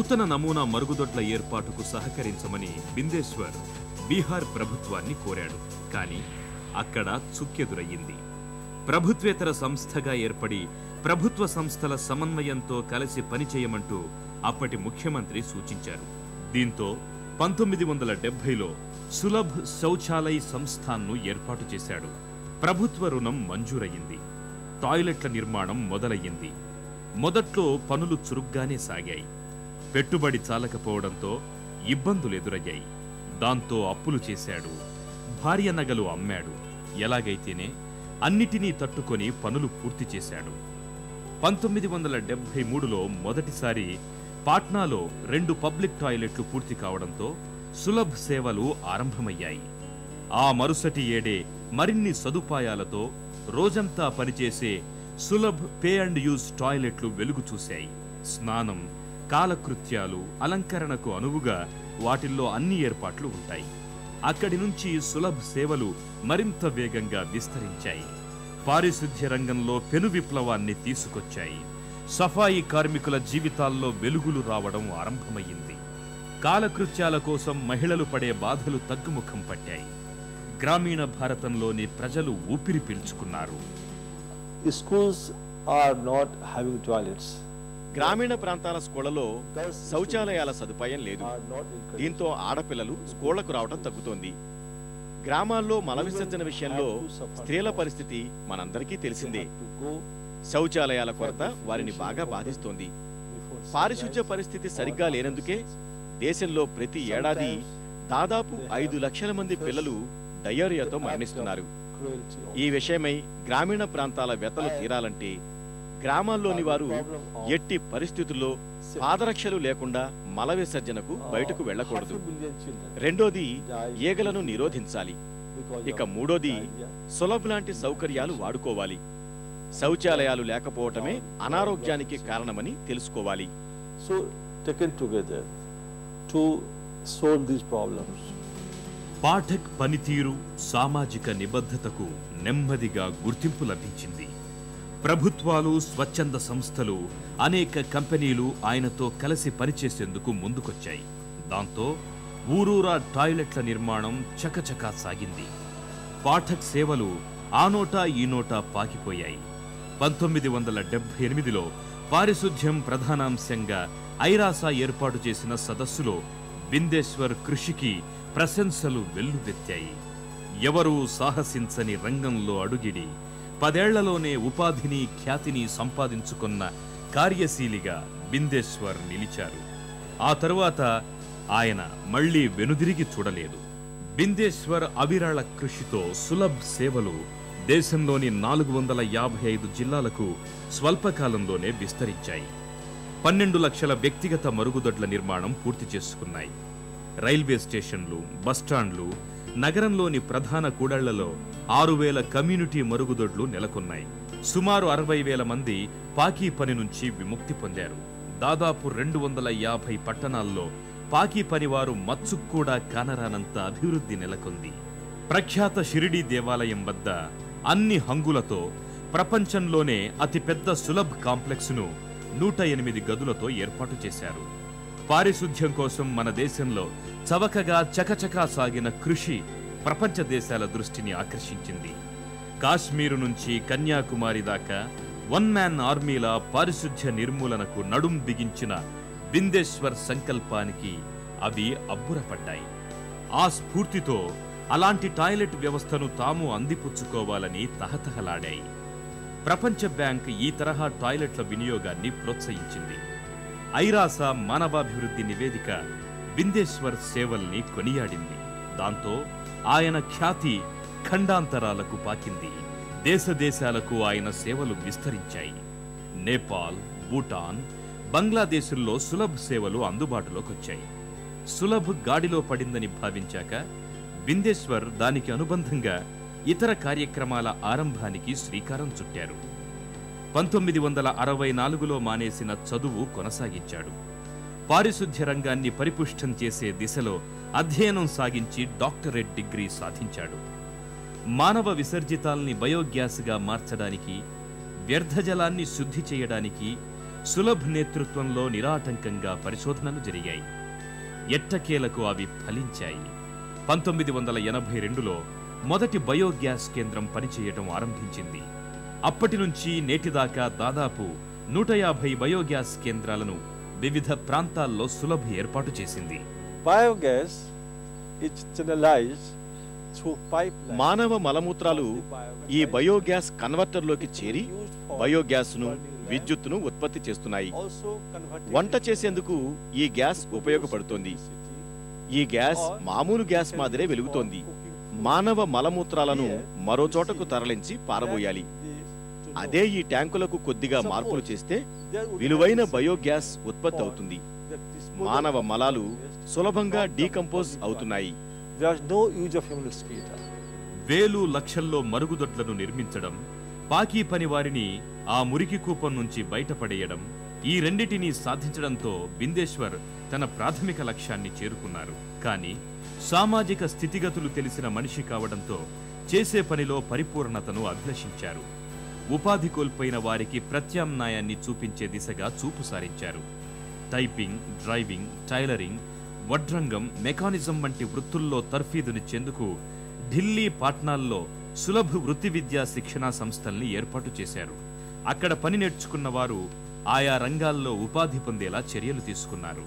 నూతన నమూనా మరుగుదొడ్ల ఏర్పాటుకు సహకరించమని బిందేశ్వర్ బీహార్ ప్రభుత్వాన్ని కోరాడు కానీ అక్కడ చుక్కెదురయ్యింది ప్రభుత్వేతర సంస్థగా ఏర్పడి ప్రభుత్వ సంస్థల సమన్వయంతో కలిసి పనిచేయమంటూ అప్పటి ముఖ్యమంత్రి సూచించారు దీంతో పంతొమ్మిది వందల డెబ్బైలో సులభ్ శౌచాలయ్ సంస్థాన్ను ఏర్పాటు చేశాడు ప్రభుత్వ రుణం మంజూరయ్యింది టాయిలెట్ల నిర్మాణం మొదలయ్యింది మొదట్లో పనులు చురుగ్గానే సాగాయి పెట్టుబడి చాలకపోవడంతో ఇబ్బందులు ఎదురయ్యాయి దాంతో అప్పులు చేశాడు భార్య నగలు అమ్మాడు ఎలాగైతేనే అన్నిటినీ తట్టుకొని పనులు పూర్తి చేశాడు పంతొమ్మిది వందల డెబ్బై మూడులో మొదటిసారి పాట్నాలో రెండు పబ్లిక్ టాయిలెట్లు పూర్తి కావడంతో సులభ్ సేవలు ఆరంభమయ్యాయి ఆ మరుసటి ఏడే మరిన్ని సదుపాయాలతో రోజంతా పనిచేసే సులభ్ పే అండ్ యూజ్ టాయిలెట్లు వెలుగు చూశాయి స్నానం కాలకృత్యాలు అలంకరణకు అనువుగా వాటిల్లో అన్ని ఏర్పాట్లు ఉంటాయి అక్కడి నుంచి సులభ్ సేవలు మరింత వేగంగా విస్తరించాయి పారిశుధ్య రంగంలో పెను విప్లవాన్ని తీసుకొచ్చాయి సఫాయి కార్మికుల జీవితాల్లో వెలుగులు రావడం ఆరంభమయ్యింది కాలకృత్యాల కోసం మహిళలు పడే బాధలు తగ్గుముఖం పట్టాయి గ్రామీణ భారతంలోని ప్రజలు ఊపిరి పీల్చుకున్నారు Schools are not having toilets. గ్రామీణ ప్రాంతాల స్కూళ్లలో శౌచాలయాల సదుపాయం లేదు Are not encouraged. దీంతో ఆడపిల్లలు స్కూళ్లకు రావడం తగ్గుతోంది గ్రామాల్లో మల విసర్జన విషయంలో స్త్రీల పరిస్థితి మనందరికీ తెలిసిందే To go శౌచాలయాల కొరత వారిని బాగా బాధిస్తోంది before పారిశుధ్య పరిస్థితి సరిగ్గా లేనందుకే దేశంలో ప్రతి ఏడాది దాదాపు ఐదు లక్షల మంది పిల్లలు డయేరియాతో మరణిస్తున్నారు cruelty. ఈ విషయమై గ్రామీణ ప్రాంతాల వ్యతలు తీరాలంటే గ్రామాల్లోని వారు ఎట్టి పరిస్థితుల్లో పాదరక్షలు లేకుండా మల విసర్జనకు బయటకు వెళ్ళకూడదు Half a million children రెండోది ఈగలను నిరోధించాలి because ఇక of మూడోది diarrhea. సులభ్ లాంటి సౌకర్యాలు వాడుకోవాలి శౌచాలయాలు లేకపోవటమే అనారోగ్యానికి కారణమని తెలుసుకోవాలి So taken together to solve these problems. Pathak పనితీరు సామాజిక నిబద్ధతకు నెమ్మదిగా గుర్తింపు లభించింది ప్రభుత్వాలు స్వచ్ఛంద సంస్థలు అనేక కంపెనీలు ఆయనతో కలిసి పనిచేసేందుకు ముందుకొచ్చాయి దాంతో ఊరూరా టాయిలెట్ల నిర్మాణం చకచకా సాగింది పాఠక్ సేవలు ఆ నోటా ఈ నోటా పాకిపోయాయి పంతొమ్మిది వందల డెబ్బై ఎనిమిదిలో పారిశుధ్యం ప్రధానాంశంగా ఐరాస ఏర్పాటు చేసిన సదస్సులో బిందేశ్వర్ కృషికి ప్రశంసలు వెల్లువెత్తాయి ఎవరూ సాహసించని రంగంలో అడుగిడి పదేళ్లలోనే ఉపాధిని ఖ్యాతిని సంపాదించుకున్న కార్యశీలిగా బిందేశ్వర్ నిలిచారు ఆ తరువాత ఆయన మళ్ళీ వెనుదిరిగి చూడలేదు బిందేశ్వర్ అవిరళ కృషితో సులభ్ సేవలు దేశంలోని నాలుగు వందల యాభై ఐదు జిల్లాలకు స్వల్పకాలంలోనే విస్తరించాయి పన్నెండు లక్షల వ్యక్తిగత మరుగుదొడ్ల నిర్మాణం పూర్తి చేసుకున్నాయి రైల్వే స్టేషన్లు బస్టాండ్లు నగరంలోని ప్రధాన కూడళ్లలో ఆరు వేల కమ్యూనిటీ మరుగుదొడ్లు నెలకొన్నాయి సుమారు అరవై వేల మంది పాకీ పని నుంచి విముక్తి పొందారు దాదాపు రెండు వందల యాభై పట్టణాల్లో పాకీ పనివారు మచ్చుకు కూడా కానరానంత అభివృద్ధి నెలకొంది ప్రఖ్యాత షిరిడీ దేవాలయం వద్ద అన్ని హంగులతో ప్రపంచంలోనే అతిపెద్ద సులభ్ కాంప్లెక్స్ను నూట ఎనిమిది గదులతో ఏర్పాటు చేశారు పారిశుధ్యం కోసం మన దేశంలో చవకగా చకచకా సాగిన కృషి ప్రపంచ దేశాల దృష్టిని ఆకర్షించింది కాశ్మీరు నుంచి కన్యాకుమారి దాకా వన్ మ్యాన్ ఆర్మీల పారిశుధ్య నిర్మూలనకు నడుం బిగించిన బిందేశ్వర్ సంకల్పానికి అవి అబ్బురపడ్డాయి ఆ స్ఫూర్తితో అలాంటి టాయిలెట్ వ్యవస్థను తాము అందిపుచ్చుకోవాలని తహతహలాడాయి ప్రపంచ బ్యాంక్ ఈ తరహా టాయిలెట్ల వినియోగాన్ని ప్రోత్సహించింది ఐరాస మానవాభివృద్ధి నివేదిక బిందేశ్వర్ సేవల్ని కొనియాడింది దాంతో ఆయన ఖ్యాతి ఖండాంతరాలకు పాకింది దేశదేశాలకు ఆయన సేవలు విస్తరించాయి నేపాల్ భూటాన్ బంగ్లాదేశుల్లో సులభ్ సేవలు అందుబాటులోకొచ్చాయి సులభ్ గాడిలో పడిందని భావించాక బిందేశ్వర్ దానికి అనుబంధంగా ఇతర కార్యక్రమాల ఆరంభానికి శ్రీకారం చుట్టారు పంతొమ్మిది వందల అరవై నాలుగులో మానేసిన చదువు కొనసాగించాడు పారిశుధ్య రంగాన్ని పరిపుష్టం చేసే దిశలో అధ్యయనం సాగించి డాక్టరేట్ డిగ్రీ సాధించాడు మానవ విసర్జితాల్ని బయోగ్యాస్గా మార్చడానికి వ్యర్థ జలాన్ని శుద్ధి చేయడానికి సులభ్ నేతృత్వంలో నిరాటంకంగా పరిశోధనలు జరిగాయి ఎట్టకేలకు అవి ఫలించాయి పంతొమ్మిది వందల ఎనభై రెండులో మొదటి బయోగ్యాస్ కేంద్రం పనిచేయటం ఆరంభించింది అప్పటి నుంచి నేటిదాకా దాదాపు నూట యాభై బయోగ్యాస్ కేంద్రాలను వివిధ ప్రాంతాల్లో సులభ్ ఏర్పాటు చేసింది Biogas is channelized through pipeline. మానవ మలమూత్రాలు ఈ బయోగ్యాస్ కన్వర్టర్లోకి చేరి బయోగ్యాస్ను విద్యుత్తును ఉత్పత్తి చేస్తున్నాయి Also converting వంట చేసేందుకు ఈ గ్యాస్ ఉపయోగపడుతోంది ఈ గ్యాస్ మామూలు గ్యాస్ మాదిరే వెలుగుతోంది మానవ మలమూత్రాలను మరో చోటకు తరలించి పారబోయాలి అదే ఈ ట్యాంకులకు కొద్దిగా మార్పులు చేస్తే విలువైన బయోగ్యాస్ ఉత్పత్తి అవుతుంది మానవ మలాలు సులభంగా డీకంపోజ్ అవుతున్నాయి There's no use of human excreta. వేలు లక్షల్లో మరుగుదొడ్లను నిర్మించడం పాకీ పని వారిని ఆ మురికి కూపం నుంచి బయటపడేయడం ఈ రెండిటిని సాధించడంతో బిందేశ్వర్ తన ప్రాథమిక లక్ష్యాన్ని చేరుకున్నారు కానీ సామాజిక స్థితిగతులు తెలిసిన మనిషి కావడంతో చేసే పనిలో పరిపూర్ణతను అభిలషించారు ఉపాధి కోల్పోయిన వారికి ప్రత్యామ్నాయాన్ని చూపించే దిశగా చూపు సారించారు టైపింగ్ డ్రైవింగ్ టైలరింగ్ వడ్రంగం మెకానిజం వంటి వృత్తుల్లో తర్ఫీదునిచ్చేందుకు ఢిల్లీ పాట్నాల్లో సులభ వృత్తి విద్యా శిక్షణా సంస్థల్ని ఏర్పాటు చేశారు అక్కడ పని నేర్చుకున్న వారు ఆయా రంగాల్లో ఉపాధి పొందేలా చర్యలు తీసుకున్నారు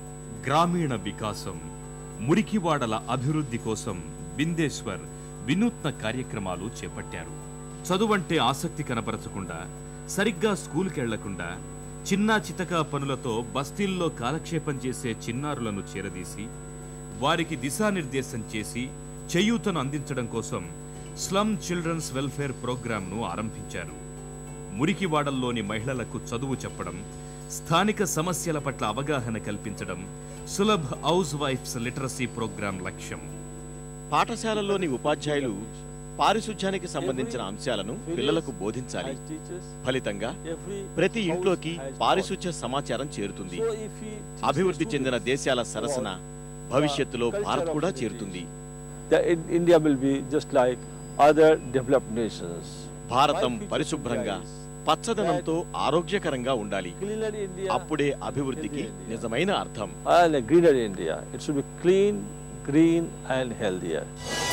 గ్రామీణ వికాసం మురికివాడల అభివృద్ధి కోసం బిందేశ్వర్ వినూత్న కార్యక్రమాలు చేపట్టారు చదువంటే ఆసక్తి కనపరచకుండా సరిగ్గా స్కూల్కి వెళ్లకుండా చిన్నా చితకా పనులతో బస్తీల్లో కాలక్షేపం చేసే చిన్నారులను చేరదీసి వారికి దిశానిర్దేశం చేసి చేయూతను అందించడం కోసం స్లమ్ చిల్డ్రన్స్ వెల్ఫేర్ ప్రోగ్రాంను ఆరంభించారు మురికివాడల్లోని మహిళలకు చదువు చెప్పడం స్థానిక సమస్యల పట్ల అవగాహన కల్పించడం సులభ్ హౌస్ వైఫ్స్ లిటరసీ ప్రోగ్రాం లక్ష్యం పాఠశాలల్లోని ఉపాధ్యాయులు పారిశుధ్యానికి సంబంధించిన అంశాలను పిల్లలకు బోధించాలి As teachers, ఫలితంగా every ప్రతి ఇంట్లోకి house has పారిశుధ్య సమాచారం చేరుతుంది So if we teach అభివృద్ధి the చెందిన students దేశాల సరసన భవిష్యత్తులో culture భారత్ of కూడా sanitation, చేరుతుంది that in- India will be just like other developed nations. Bharatam My future పరిశుభ్రంగా India is పచ్చదనంతో ఆరోగ్యకరంగా ఉండాలి Cleaner India అప్పుడే అభివృద్ధికి healthier India. నిజమైన అర్థం and a greener India. It should be clean, green and healthier.